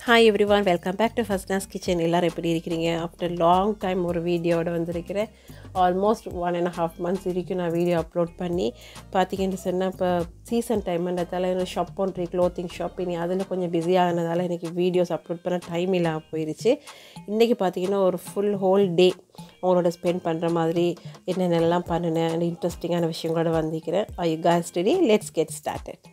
hi everyone welcome back to first Naz kitchen எல்லோரும் எப்படி இருக்கிறீங்க ஆஃப்டர் லாங் டைம் ஒரு வீடியோவோட வந்திருக்கிறேன் almost one and half months வரைக்கும் நான் வீடியோ அப்லோட் பண்ணி பார்த்தீங்கன்னு சொன்னால் இப்போ சீசன் டைம்ன்றதால எனக்கு ஷாப் பண்ணுறி க்ளோத்திங் ஷாப் இனி அதில் கொஞ்சம் பிஸியானதால எனக்கு வீடியோஸ் அப்லோட் பண்ண டைம் இல்லாமல் போயிடுச்சு இன்றைக்கி பார்த்தீங்கன்னா ஒரு ஃபுல் ஹோல் டே அவங்களோட ஸ்பெண்ட் பண்ணுற மாதிரி என்னென்னலாம் பண்ணினேன் இன்ட்ரெஸ்டிங்கான விஷயங்களோட வந்திருக்கிறேன் I cause study let's get started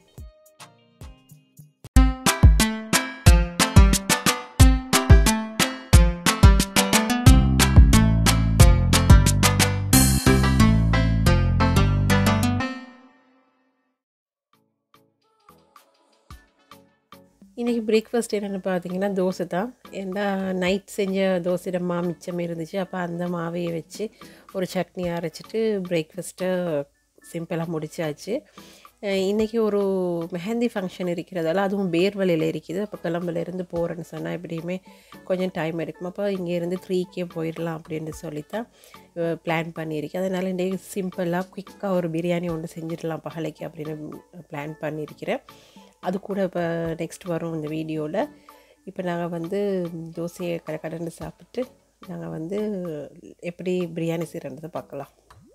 இன்றைக்கி பிரேக்ஃபாஸ்ட் என்னென்னு பார்த்தீங்கன்னா தோசை தான் ஏன்னா நைட் செஞ்ச தோசையோட மா மிச்சம் இருந்துச்சு அப்போ அந்த மாவையை வச்சு ஒரு சட்னி அரைச்சிட்டு பிரேக்ஃபாஸ்ட்டை சிம்பிளாக முடிச்சாச்சு இன்றைக்கி ஒரு மெஹந்தி ஃபங்க்ஷன் இருக்கிறதால அதுவும் பேர்வழியில் இருக்குது அப்போ கிளம்புலேருந்து போகிறேன்னு சொன்னால் எப்படியுமே கொஞ்சம் டைம் எடுக்கும் அப்போ இங்கேருந்து த்ரீக்கே போயிடலாம் அப்படின்னு சொல்லித்தான் பிளான் பண்ணியிருக்கேன் அதனால் இன்றைக்கி சிம்பிளாக குயிக்காக ஒரு பிரியாணி ஒன்று செஞ்சிடலாம் பகலைக்கு அப்படின்னு பிளான் பண்ணியிருக்கிறேன் அது கூட இப்போ நெக்ஸ்ட் வரும் இந்த வீடியோவில் இப்போ நாங்கள் வந்து தோசையை கடை கடந்து சாப்பிட்டு நாங்கள் வந்து எப்படி பிரியாணி செய்கிறன்றதை பார்க்கலாம்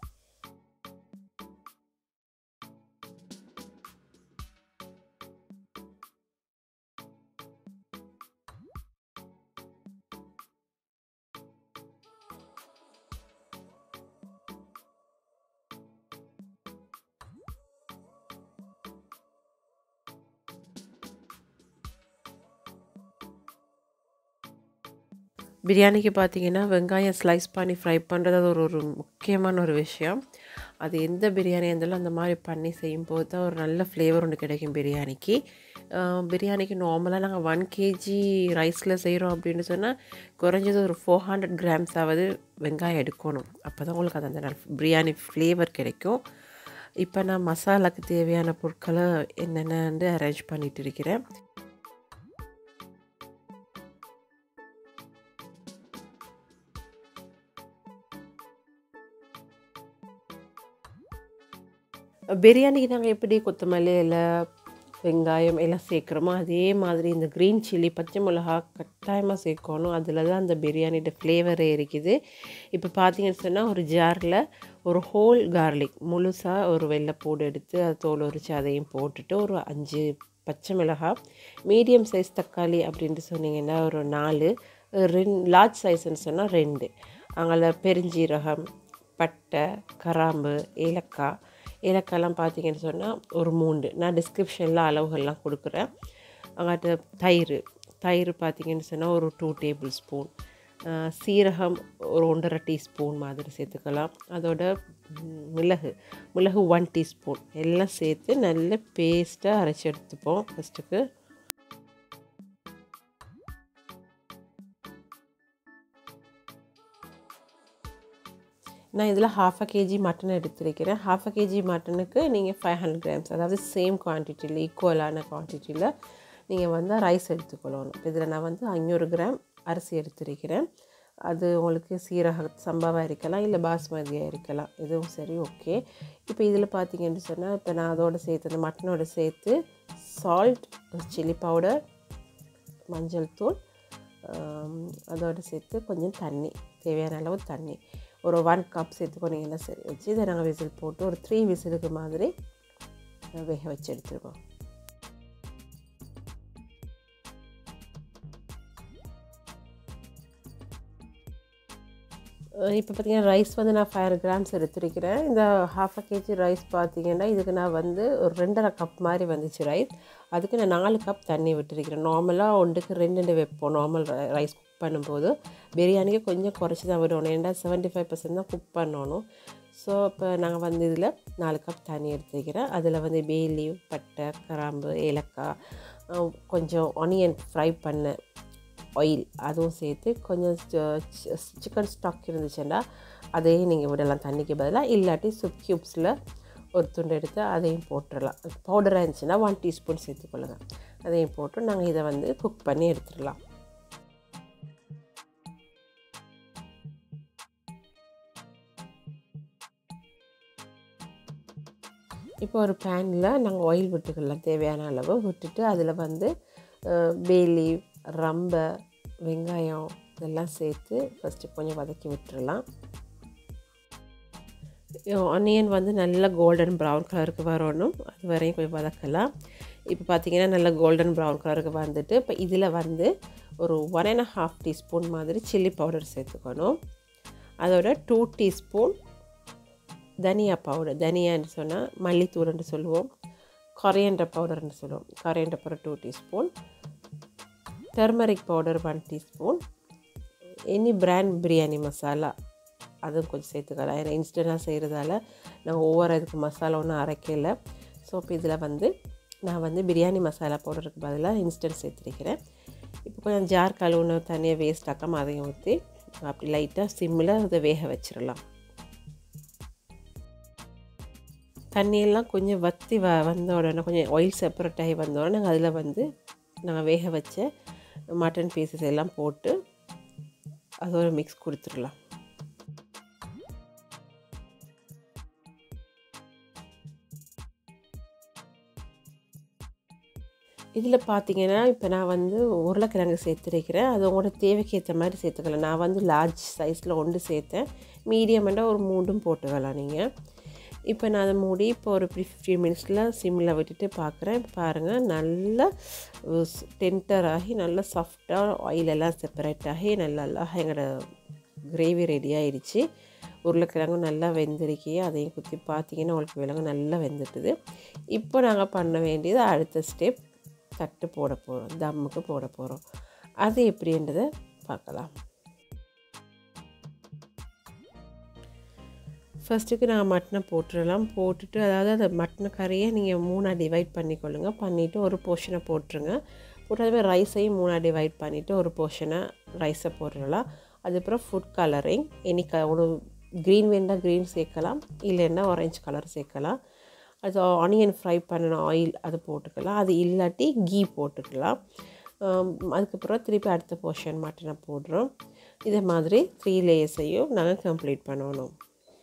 பிரியாணிக்கு பார்த்தீங்கன்னா வெங்காயம் ஸ்லைஸ் பண்ணி ஃப்ரை பண்ணுறது அது ஒரு ஒரு முக்கியமான ஒரு விஷயம் அது எந்த பிரியாணி இருந்தாலும் அந்த மாதிரி பண்ணி செய்யும்போது தான் ஒரு நல்ல ஃப்ளேவர் ஒன்று கிடைக்கும் பிரியாணிக்கு பிரியாணிக்கு நார்மலாக நாங்கள் ஒன் கேஜி ரைஸில் செய்கிறோம் அப்படின்னு சொன்னால் குறைஞ்சது ஒரு ஃபோர் ஹண்ட்ரட் கிராம்ஸாவது வெங்காயம் எடுக்கணும் அப்போ தான் உங்களுக்கு அது அந்த பிரியாணி ஃப்ளேவர் கிடைக்கும் இப்போ நான் மசாலாக்கு தேவையான பொருட்களை என்னென்னு அரேஞ்ச் பண்ணிகிட்டு இருக்கிறேன் பிரியாணிக்கு நாங்கள் எப்படி கொத்தமல்லி இல்லை வெங்காயம் எல்லாம் சேர்க்குறோமோ அதே மாதிரி இந்த க்ரீன் சில்லி பச்சை மிளகா கட்டாயமாக சேர்க்கணும் அதில் தான் அந்த பிரியாணியோட ஃப்ளேவரே இருக்குது இப்போ பார்த்தீங்கன்னு சொன்னால் ஒரு ஜாரில் ஒரு ஹோல் கார்லிக் முழுசாக ஒரு வெள்ளைப்பூடு எடுத்து அது தோல் உரித்து அதையும் போட்டுட்டு ஒரு அஞ்சு பச்சை மிளகாய் மீடியம் சைஸ் தக்காளி அப்படின்ட்டு சொன்னீங்கன்னா ஒரு நாலு ரெண்டு லார்ஜ் சைஸ்ன்னு சொன்னால் ரெண்டு அங்கே பெருஞ்சீரகம் பட்டை கராம்பு ஏலக்காய் ஏலக்காய்லாம் பார்த்தீங்கன்னு சொன்னால் ஒரு மூண்டு நான் டிஸ்கிரிப்ஷனில் அளவுகள்லாம் கொடுக்குறேன் அங்காட்ட தயிர் தயிர் பார்த்தீங்கன்னு சொன்னால் ஒரு டூ டேபிள் ஸ்பூன் சீரகம் ஒரு ஒன்றரை டீஸ்பூன் மாதிரி சேர்த்துக்கலாம் அதோட மிளகு மிளகு ஒன் டீஸ்பூன் எல்லாம் சேர்த்து நல்ல பேஸ்ட்டாக அரைச்சி எடுத்துப்போம் ஃபஸ்ட்டுக்கு நான் இதில் ஹாஃப் அ கேஜி மட்டன் எடுத்துருக்கிறேன் ஹாஃப் அ கேஜி மட்டனுக்கு நீங்கள் ஃபைவ் ஹண்ட்ரட் கிராம்ஸ் அதாவது சேம் குவான்டிட்டியில் ஈக்குவலான குவான்டிட்டியில் நீங்கள் வந்து ரைஸ் எடுத்துக்கொள்ளணும் இதில் நான் வந்து ஐநூறு கிராம் அரிசி எடுத்திருக்கிறேன் அது உங்களுக்கு சீரக சம்பாவாக இருக்கலாம் இல்லை பாஸ்மதியாக இருக்கலாம் இதுவும் சரி ஓகே இப்போ இதில் பார்த்தீங்கன்னு சொன்னால் இப்போ நான் அதோடு சேர்த்து அந்த மட்டனோட சேர்த்து சால்ட் சில்லி பவுடர் மஞ்சள் தூள் அதோடு சேர்த்து கொஞ்சம் தண்ணி தேவையான அளவு தண்ணி ஒரு ஒன் கப் சேர்த்துக்கோனீங்கன்னா சரி வச்சு இதை நாங்கள் விசில் போட்டு ஒரு த்ரீ விசிலுக்கு மாதிரி வேக வச்சு எடுத்துருக்கோம் இப்போ பார்த்தீங்கன்னா ரைஸ் வந்து நான் ஃபைவ் ஹண்ட்ரட் கிராம்ஸ் எடுத்துருக்கிறேன் இந்த ஹாஃப் அ கேஜி ரைஸ் பார்த்தீங்கன்னா இதுக்கு நான் வந்து ஒரு ரெண்டரை கப் மாதிரி வந்துச்சு ரைஸ் அதுக்கு நான் நாலு கப் தண்ணி விட்டுருக்கிறேன் நார்மலாக ஒன்றுக்கு ரெண்டு ரெண்டு வைப்போம் நார்மல் ரைஸ் குக் பண்ணும்போது பிரியாணிக்கு கொஞ்சம் குறைச்சி தான் விடணும் ஏன்னா செவன்ட்டி ஃபைவ் பர்சன்ட் தான் குக் பண்ணணும் ஸோ இப்போ நாங்கள் வந்து இதில் நாலு கப் தண்ணி எடுத்துக்கிறேன் அதில் வந்து பேலி பட்டை கிராம்பு ஏலக்காய் கொஞ்சம் ஆனியன் ஃப்ரை பண்ண ஆயில் அதுவும் சேர்த்து கொஞ்சம் சிக்கன் ஸ்டாக் இருந்துச்சுன்னா அதையும் நீங்கள் விடலாம் தண்ணிக்கு பதிலாக இல்லாட்டி சுப் க்யூப்ஸில் ஒரு துண்டு எடுத்து அதையும் போட்டுடலாம் பவுடராக இருந்துச்சுன்னா ஒன் டீஸ்பூன் சேர்த்துக்கொள்ளுங்கள் அதையும் போட்டு நாங்கள் இதை வந்து குக் பண்ணி எடுத்துடலாம் இப்போ ஒரு பேனில் நாங்கள் ஆயில் விட்டுக்கலாம் தேவையான அளவு விட்டுட்டு அதில் வந்து பேலி ரம்பை வெங்காயம் இதெல்லாம் சேர்த்து ஃபஸ்ட்டு கொஞ்சம் வதக்கி விட்டுறலாம் ஆனியன் வந்து நல்லா கோல்டன் ப்ரௌன் கலருக்கு வரணும் அது வரையும் கொஞ்சம் வதக்கலாம் இப்போ பார்த்தீங்கன்னா நல்லா கோல்டன் ப்ரௌன் கலருக்கு வந்துட்டு இப்போ இதில் வந்து ஒரு ஒன் அண்ட் ஹாஃப் டீஸ்பூன் மாதிரி சில்லி பவுடர் சேர்த்துக்கணும் அதோட டூ டீஸ்பூன் தனியா பவுடர் தனியான்னு சொன்னால் மல்லித்தூள்னு சொல்லுவோம் கொரியண்டர் பவுடர்னு சொல்லுவோம் coriander powder two teaspoon turmeric powder one teaspoon any brand biryani masala அதுவும் கொஞ்சம் சேர்த்துக்கலாம் ஏன்னா இன்ஸ்டண்ட்டாக செய்கிறதால நான் ஒவ்வொரு இதுக்கு மசாலா ஒன்றும் அரைக்கல ஸோ இப்போ இதில் வந்து நான் வந்து பிரியாணி மசாலா பவுடருக்கு பதிலாக இன்ஸ்டன்ட் சேர்த்துருக்கிறேன் இப்போ கொஞ்சம் ஜார் கழுவுன தனியாக வேஸ்ட் ஆக்காமல் அதையும் ஊற்றி அப்படி லைட்டாக சிம்மில் அதை வேக வச்சிடலாம் தண்ணியெல்லாம் கொஞ்சம் வற்றி வ வந்த உடனே கொஞ்சம் ஆயில் செப்பரேட் ஆகி வந்த உடனே நாங்கள் அதில் வந்து நாங்கள் வேக வச்ச மட்டன் பீசஸ் எல்லாம் போட்டு அதோட மிக்ஸ் கொடுத்துடலாம் இதில் பார்த்தீங்கன்னா இப்போ நான் வந்து உருளைக்கிழங்கு சேர்த்துருக்கிறேன் அது உங்களோட தேவைக்கு ஏற்ற மாதிரி சேர்த்துக்கலாம் நான் வந்து லார்ஜ் சைஸில் ஒன்று சேர்த்தேன் மீடியமெண்டாக ஒரு மூண்டும் போட்டுக்கலாம் நீங்கள் இப்போ நான் அதை மூடி இப்போ ஒரு ஃபிஃப்டீன் மினிட்ஸில் சிம்மில் விட்டுட்டு பார்க்குறேன் பாருங்கள் நல்லா டென்டர் ஆகி நல்லா சாஃப்டாக ஆயிலெல்லாம் செப்பரேட் ஆகி நல்லா எங்களோட கிரேவி ரெடி ஆயிடுச்சு உருளைக்கிழங்கும் நல்லா வெந்திருக்கி அதையும் குத்தி பார்த்தீங்கன்னா உங்களுக்கு விலங்கு நல்லா வெந்துட்டுது இப்போ நாங்கள் பண்ண வேண்டியது அடுத்த ஸ்டெப் தட்டு போட போகிறோம் தம்முக்கு போட போகிறோம் அது எப்படின்றதை பார்க்கலாம் ஃபஸ்ட்டுக்கு நான் மட்டனை போட்டுடலாம் போட்டுட்டு அதாவது அந்த மட்டனை கறியை நீங்கள் மூணாக டிவைட் பண்ணிக்கொள்ளுங்க பண்ணிவிட்டு ஒரு போர்ஷனை போட்டுருங்க போட்டு அதுமாதிரி ரைஸையும் மூணாக டிவைட் பண்ணிவிட்டு ஒரு போர்ஷனை ரைஸை போட்டுடலாம் அதுக்கப்புறம் ஃபுட் கலரிங் எனி க ஒரு க்ரீன் வேண்டாம் க்ரீன் சேர்க்கலாம் இல்லைன்னா ஆரஞ்சு கலர் சேர்க்கலாம் அது ஆனியன் ஃப்ரை பண்ணின ஆயில் அது போட்டுக்கலாம் அது இல்லாட்டி கீ போட்டுக்கலாம் அதுக்கப்புறம் திருப்பி அடுத்த போர்ஷன் மட்டனை போடுறோம் இதே மாதிரி த்ரீ லேயர்ஸையும் நாங்கள் கம்ப்ளீட் பண்ணணும்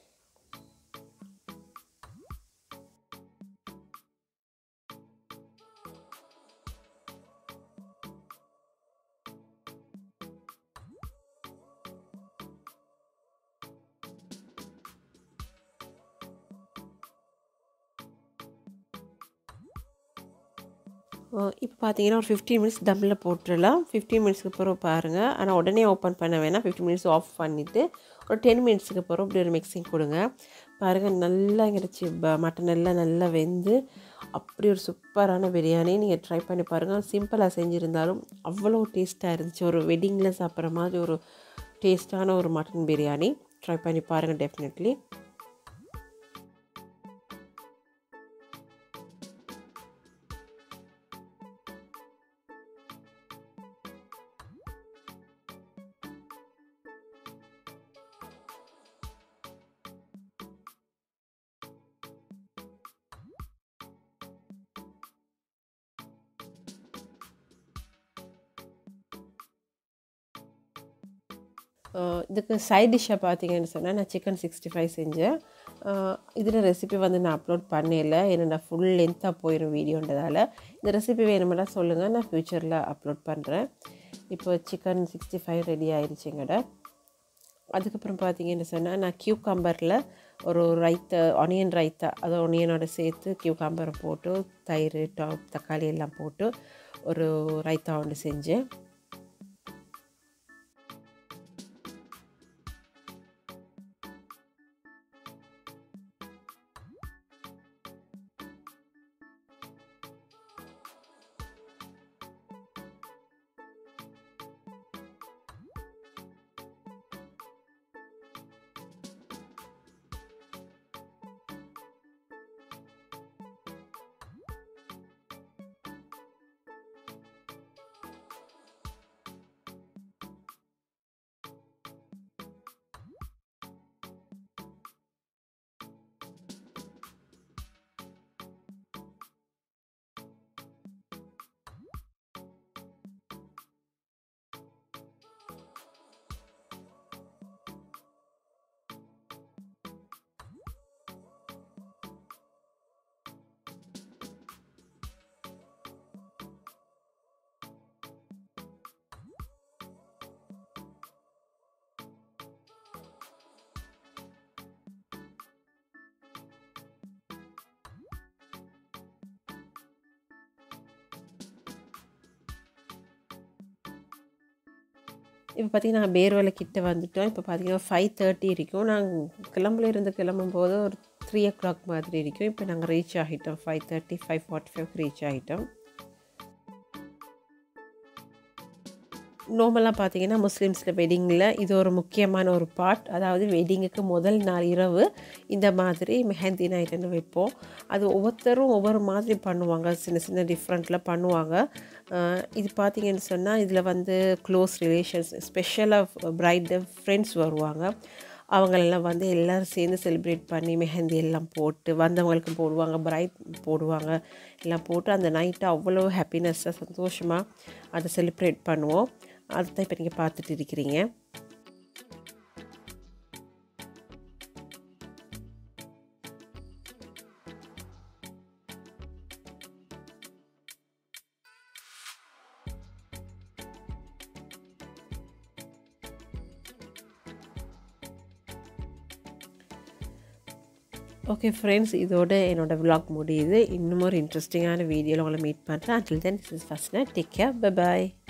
இப்போ பார்த்தீங்கன்னா ஒரு ஃபிஃப்டீன் மினிட்ஸ் தம்மில் போட்டுடலாம் ஃபிஃப்டீன் மினிட்ஸ்க்கு அப்புறம் பாருங்கள் ஆனால் உடனே ஓப்பன் பண்ண வேணாம் ஃபிஃப்டின் மினிட்ஸ் ஆஃப் பண்ணிவிட்டு ஒரு டென் மினிட்ஸுக்கு அப்புறம் இப்படி ஒரு மிக்சிங் கொடுங்க பாருங்கள் நல்லா கிடச்சி மட்டன் எல்லாம் நல்லா வெந்து அப்படி ஒரு சூப்பரான பிரியாணி நீங்கள் ட்ரை பண்ணி பாருங்கள் சிம்பிளாக செஞ்சுருந்தாலும் அவ்வளோ டேஸ்ட்டாக இருந்துச்சு ஒரு வெட்டிங்கில் சாப்பிட்ற மாதிரி ஒரு டேஸ்ட்டான ஒரு மட்டன் பிரியாணி ட்ரை பண்ணி பாருங்கள் டெஃபினெட்லி இதுக்கு சைட் டிஷ்ஷை பார்த்தீங்கன்னு சொன்னால் நான் சிக்கன் சிக்ஸ்டி ஃபைவ் செஞ்சேன் இதில் ரெசிபி வந்து நான் அப்லோட் பண்ணல ஏன்னா நான் ஃபுல் லென்த்தாக போயிடும் வீடியோன்றதால இந்த ரெசிபி வேணுமென்னா சொல்லுங்கள் நான் ஃப்யூச்சரில் அப்லோட் பண்ணுறேன் இப்போ சிக்கன் சிக்ஸ்டி ஃபைவ் ரெடி ஆயிடுச்சுங்கட அதுக்கப்புறம் பார்த்தீங்கன்னு சொன்னால் நான் கியூகாம்பரில் ஒரு ரைத்தா ஆனியன் ரைத்தா அதை ஆனியனோட சேர்த்து கியூகாம்பரை போட்டு தயிர் டாப் தக்காளி எல்லாம் போட்டு ஒரு ரைத்தா ஒன்று செஞ்சேன் இப்போ பார்த்தீங்கன்னா நாங்கள் பேர்வலை கிட்ட வந்துட்டோம் இப்போ பார்த்தீங்கன்னா ஃபைவ் தேர்ட்டி இருக்கும் நாங்கள் கிளம்புல இருந்து கிளம்பும்போது ஒரு த்ரீ ஓ கிளாக் மாதிரி இருக்கும் இப்போ நாங்கள் ரீச் ஆகிட்டோம் five thirty five forty five reach ஆகிட்டோம் நார்மலாக பார்த்தீங்கன்னா முஸ்லீம்ஸில் வெட்டிங்கில் இது ஒரு முக்கியமான ஒரு பார்ட் அதாவது வெட்டிங்குக்கு முதல் நாள் இரவு இந்த மாதிரி மெஹந்தி நைட்டுன்னு வைப்போம் அது ஒவ்வொருத்தரும் ஒவ்வொரு மாதிரி பண்ணுவாங்க சின்ன சின்ன டிஃப்ரெண்ட்டில் பண்ணுவாங்க இது பார்த்தீங்கன்னு சொன்னால் இதில் வந்து க்ளோஸ் ரிலேஷன்ஸ் ஸ்பெஷலாக பிரைட் ஃப்ரெண்ட்ஸ் வருவாங்க அவங்களெல்லாம் வந்து எல்லோரும் சேர்ந்து செலிப்ரேட் பண்ணி மெஹந்தி எல்லாம் போட்டு வந்தவங்களுக்கு போடுவாங்க பிரைட் போடுவாங்க எல்லாம் போட்டு அந்த நைட்டை அவ்வளோ ஹாப்பினஸ்ஸாக சந்தோஷமாக அதை செலிப்ரேட் பண்ணுவோம் அதுதான் இப்போ நீங்கள் பார்த்துட்டு இருக்கிறீங்க ஓகே ஃப்ரெண்ட்ஸ் இதோட என்னோட விலாக் முடியுது இன்னும் ஒரு இன்ட்ரெஸ்டிங்கான வீடியோவில் உங்களை மீட் பண்ணுறேன் until then this is first take care bye bye